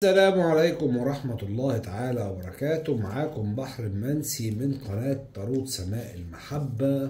السلام عليكم ورحمة الله تعالى وبركاته معاكم بحر المنسي من قناة طاروت سماء المحبة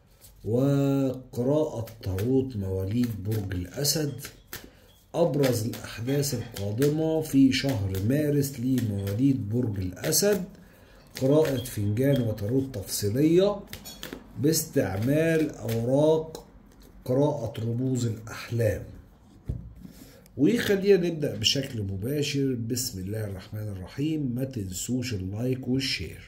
وقراءة طاروت مواليد برج الأسد أبرز الأحداث القادمة في شهر مارس لمواليد برج الأسد قراءة فنجان وطاروت تفصيلية باستعمال أوراق قراءة رموز الأحلام وخلينا نبدأ بشكل مباشر بسم الله الرحمن الرحيم ما تنسوش اللايك والشير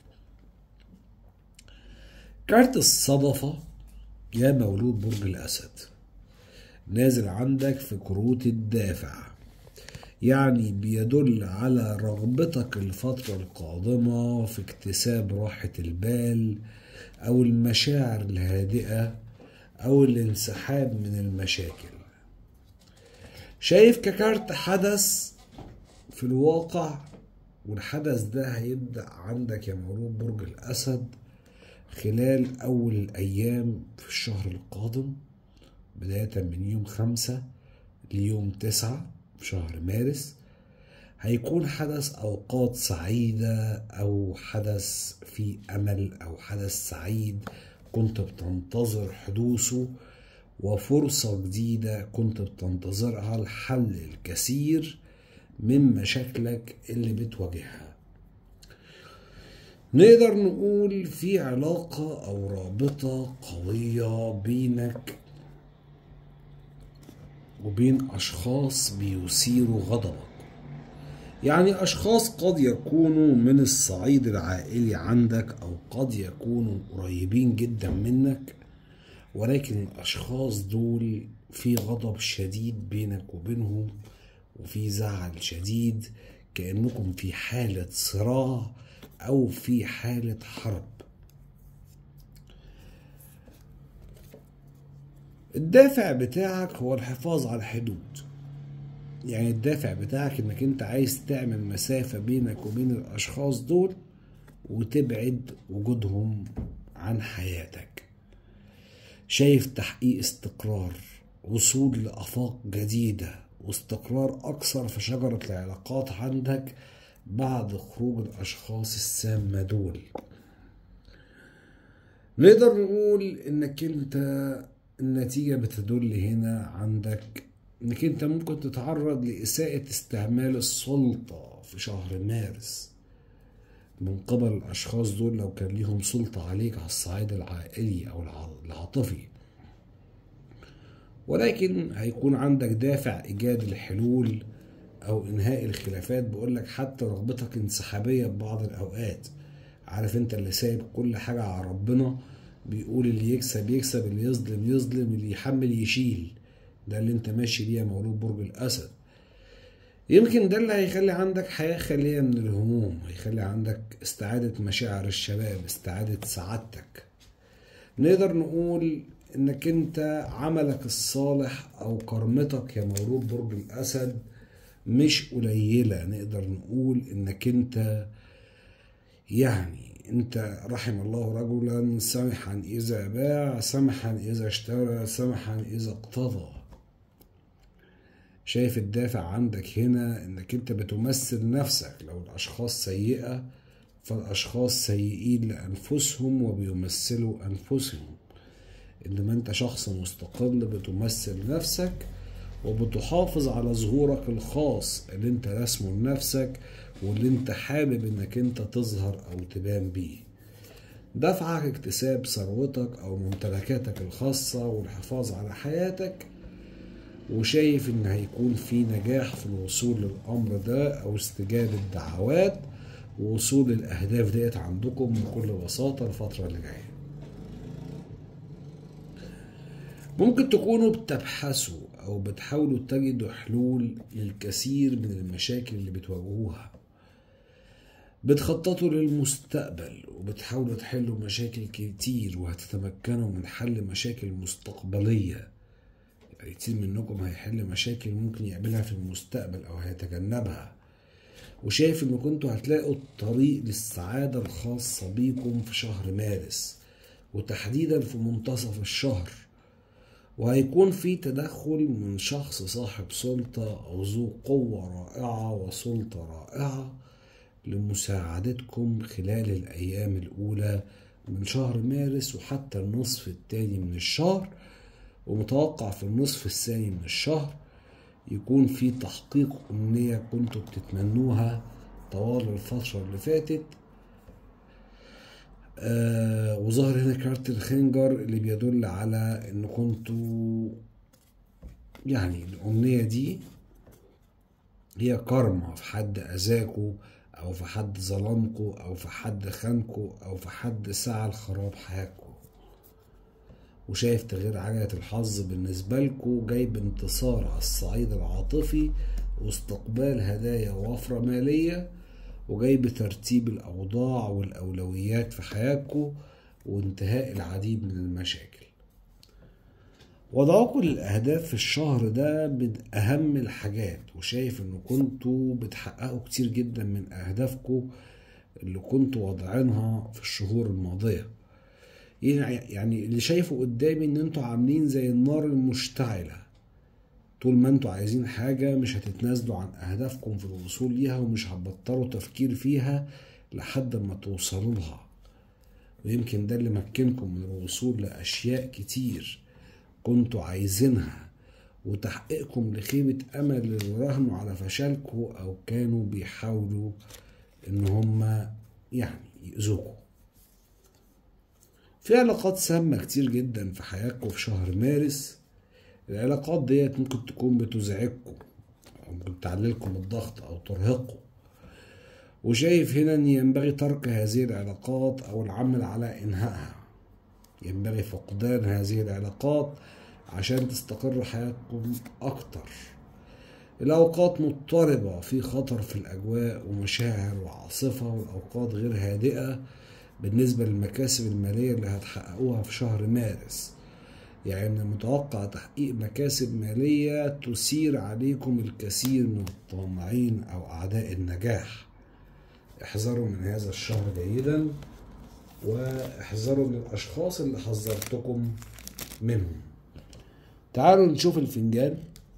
كارت الصدفة يا مولود برج الأسد نازل عندك في كروت الدافع يعني بيدل على رغبتك الفترة القادمة في اكتساب راحة البال أو المشاعر الهادئة أو الانسحاب من المشاكل شايف ككارت حدث في الواقع والحدث ده هيبدأ عندك يا مولود برج الأسد خلال أول الأيام في الشهر القادم بداية من يوم خمسة ليوم تسعة في شهر مارس هيكون حدث أوقات سعيدة أو حدث في أمل أو حدث سعيد كنت بتنتظر حدوثه وفرصة جديدة كنت بتنتظرها لحل الكثير من مشاكلك اللي بتواجهها نقدر نقول في علاقة أو رابطة قوية بينك وبين أشخاص بيثيروا غضبك يعني أشخاص قد يكونوا من الصعيد العائلي عندك أو قد يكونوا قريبين جدا منك ولكن الأشخاص دول في غضب شديد بينك وبينهم وفي زعل شديد كأنكم في حالة صراع أو في حالة حرب الدافع بتاعك هو الحفاظ على الحدود يعني الدافع بتاعك انك انت عايز تعمل مسافة بينك وبين الاشخاص دول وتبعد وجودهم عن حياتك شايف تحقيق استقرار وصول لآفاق جديدة واستقرار أكثر في شجرة العلاقات عندك بعد خروج الأشخاص السامة دول نقدر نقول إنك أنت النتيجة بتدل هنا عندك إنك أنت ممكن تتعرض لإساءة استعمال السلطة في شهر مارس من قبل الأشخاص دول لو كان ليهم سلطة عليك على الصعيد العائلي أو العاطفي ولكن هيكون عندك دافع إيجاد الحلول أو إنهاء الخلافات بقولك حتى رغبتك انسحابية ببعض الأوقات عارف أنت اللي سايب كل حاجة على ربنا بيقول اللي يكسب يكسب اللي يظلم يظلم اللي يحمل يشيل ده اللي انت ماشي بيه يا مولود برج الأسد يمكن ده اللي هيخلي عندك حياة خالية من الهموم هيخلي عندك استعادة مشاعر الشباب استعادة سعادتك نقدر نقول انك انت عملك الصالح او كرمتك يا مولود برج الاسد مش قليلة نقدر نقول انك انت يعني انت رحم الله رجلا سمحا اذا باع سمحا اذا اشترى سمحا اذا اقتضى شايف الدافع عندك هنا انك انت بتمثل نفسك لو الاشخاص سيئة فالاشخاص سيئين لانفسهم وبيمثلوا انفسهم انما انت شخص مستقل بتمثل نفسك وبتحافظ على ظهورك الخاص اللي انت رسمه لنفسك واللي انت حابب انك انت تظهر او تبان بيه دفعك اكتساب ثروتك او ممتلكاتك الخاصة والحفاظ على حياتك وشايف ان هيكون في نجاح في الوصول للامر ده او استجابة دعوات ووصول الاهداف ديت عندكم بكل بساطة الفترة اللي جاية ممكن تكونوا بتبحثوا او بتحاولوا تجدوا حلول للكثير من المشاكل اللي بتواجهوها بتخططوا للمستقبل وبتحاولوا تحلوا مشاكل كتير وهتتمكنوا من حل مشاكل مستقبلية كتير منكم هيحل مشاكل ممكن يقابلها في المستقبل او هيتجنبها وشايف ان كنتوا هتلاقوا الطريق للسعادة الخاصة بيكم في شهر مارس وتحديدا في منتصف الشهر وهيكون في تدخل من شخص صاحب سلطة أو ذو قوة رائعة وسلطة رائعة لمساعدتكم خلال الأيام الأولى من شهر مارس وحتى النصف الثاني من الشهر ومتوقع في النصف الثاني من الشهر يكون في تحقيق أمنية كنتوا بتتمنوها طوال الفترة اللي فاتت آه وظهر هنا كارت الخنجر اللي بيدل على ان كنتوا يعني الأمنية دي هي كارما في حد أذاكوا أو في حد ظلمكوا أو في حد خانكوا أو في حد سعى لخراب حياتكوا وشايف تغيير عجلة الحظ بالنسبة لكم جاي بانتصار على الصعيد العاطفي واستقبال هدايا وفرة مالية وجاي بترتيب الأوضاع والأولويات في حياتكم وانتهاء العديد من المشاكل وضعكم للأهداف في الشهر ده من أهم الحاجات وشايف إن كنتوا بتحققوا كتير جدا من أهدافكم اللي كنتوا واضعينها في الشهور الماضية يعني اللي شايفه قدامي إن انتوا عاملين زي النار المشتعلة طول ما انتوا عايزين حاجة مش هتتنازلوا عن أهدافكم في الوصول ليها ومش هتبطلوا تفكير فيها لحد ما توصلوا لها ويمكن ده اللي مكنكم من الوصول لأشياء كتير كنتوا عايزينها وتحقيقكم لخيبة أمل اللي راهنوا على فشلكم أو كانوا بيحاولوا إن هما يعني يأذوكم في علاقات سامة كتير جدا في حياتكم في شهر مارس العلاقات ديت ممكن تكون بتزعجكم أو ممكن تعللكم الضغط أو ترهقكم وشايف هنا أن ينبغي ترك هذه العلاقات أو العمل على إنهائها ينبغي فقدان هذه العلاقات عشان تستقر حياتكم أكتر الأوقات مضطربة في خطر في الأجواء ومشاعر وعاصفة والأوقات غير هادئة بالنسبة للمكاسب المالية اللي هتحققوها في شهر مارس يعني من المتوقع تحقيق مكاسب مالية تثير عليكم الكثير من الطامعين أو أعداء النجاح احذروا من هذا الشهر جيدا واحذروا من الأشخاص اللي حذرتكم منهم تعالوا نشوف الفنجان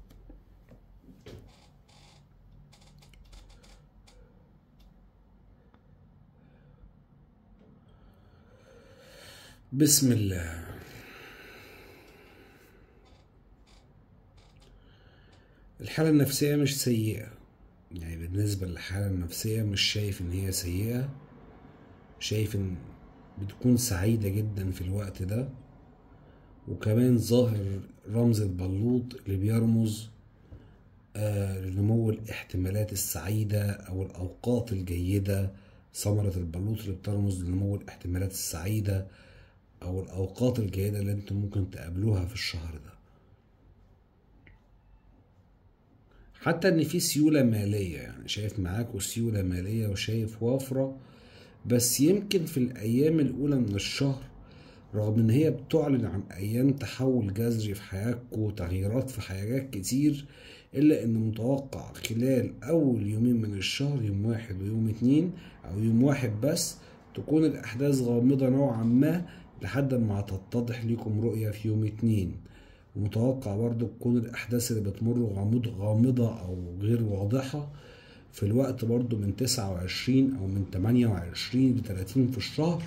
بسم الله الحالة النفسية مش سيئة يعني بالنسبة للحالة النفسية مش شايف ان هي سيئة شايف ان بتكون سعيدة جدا في الوقت ده وكمان ظاهر رمز البلوط اللي بيرمز آه لنمو الاحتمالات السعيدة أو الأوقات الجيدة ثمرة البلوط اللي بترمز لنمو الاحتمالات السعيدة أو الأوقات الجيدة اللي انتم ممكن تقابلوها في الشهر ده حتى ان في سيولة مالية يعني شايف معاكوا سيولة مالية وشايف وفرة بس يمكن في الأيام الأولى من الشهر رغم ان هي بتعلن عن ايام تحول جذري في حياتكم وتغييرات في حاجات كتير الا ان متوقع خلال اول يومين من الشهر يوم واحد ويوم اتنين او يوم واحد بس تكون الاحداث غامضة نوعا ما لحد ما تتضح لكم رؤية في يوم اتنين ومتوقع برضو تكون الاحداث اللي بتمر غامض غامضة او غير واضحة في الوقت برضو من تسعة وعشرين او من تمانية وعشرين لتلاتين في الشهر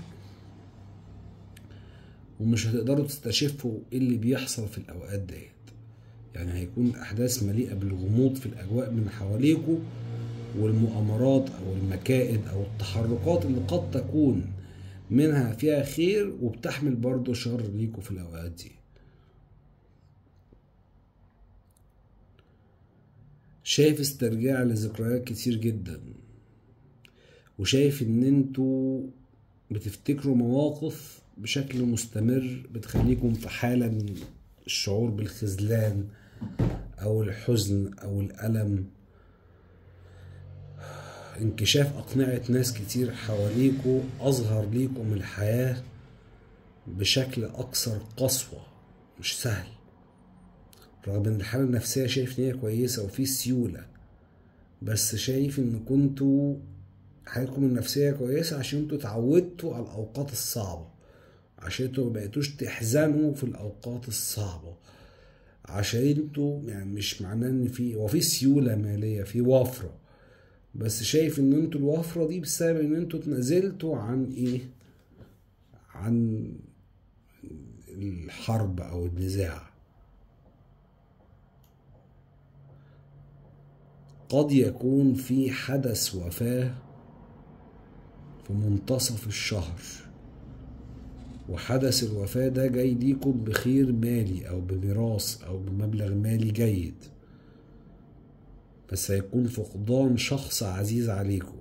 ومش هتقدروا تستشفوا ايه اللي بيحصل في الاوقات ديت يعني هيكون الاحداث مليئه بالغموض في الاجواء من حواليكوا والمؤامرات او المكائد او التحركات اللي قد تكون منها فيها خير وبتحمل برضه شر ليكوا في الاوقات دي شايف استرجاع لذكريات كتير جدا وشايف ان انتوا بتفتكروا مواقف بشكل مستمر بتخليكم في حالة من الشعور بالخذلان أو الحزن أو الألم انكشاف أقنعة ناس كتير حواليكوا أظهر ليكم الحياة بشكل أكثر قسوة مش سهل رغم ان الحالة النفسية شايف ان هي كويسة وفي سيولة بس شايف ان كنتوا حالتكم النفسية كويسة عشان انتوا اتعودتوا على الأوقات الصعبة عشان انتوا مبقيتوش تحزنوا في الأوقات الصعبة عشان انتوا يعني مش معناه ان في هو في سيولة مالية في وفرة بس شايف ان انتوا الوفرة دي بسبب ان انتوا اتنازلتوا عن ايه عن الحرب او النزاع قد يكون في حدث وفاة في منتصف الشهر وحدث الوفاة ده جاي ليكم بخير مالي أو بميراث أو بمبلغ مالي جيد بس هيكون فقدان شخص عزيز عليكم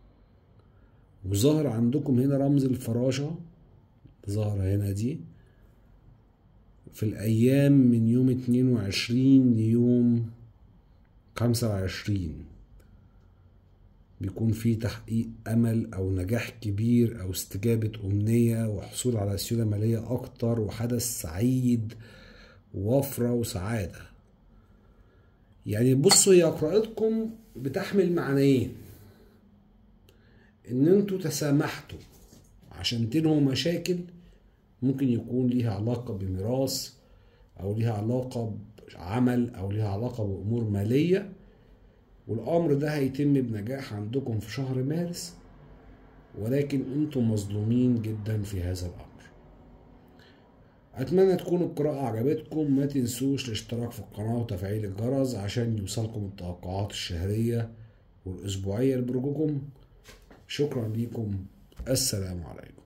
وظهر عندكم هنا رمز الفراشة ظاهرة هنا دي في الأيام من يوم اتنين وعشرين ليوم خمسة وعشرين بيكون في تحقيق أمل أو نجاح كبير أو استجابة أمنية وحصول على سيولة مالية أكتر وحدث سعيد ووفرة وسعادة يعني بصوا هي قراءتكم بتحمل معنيين إن انتوا تسامحتوا عشان تنهوا مشاكل ممكن يكون ليها علاقة بميراث أو ليها علاقة بعمل أو ليها علاقة بأمور مالية والأمر ده هيتم بنجاح عندكم في شهر مارس ولكن انتم مظلومين جدا في هذا الأمر أتمنى تكون القراءة عجبتكم ما تنسوش الاشتراك في القناة وتفعيل الجرس عشان يوصلكم التوقعات الشهرية والأسبوعية لبرجكم شكرا ليكم السلام عليكم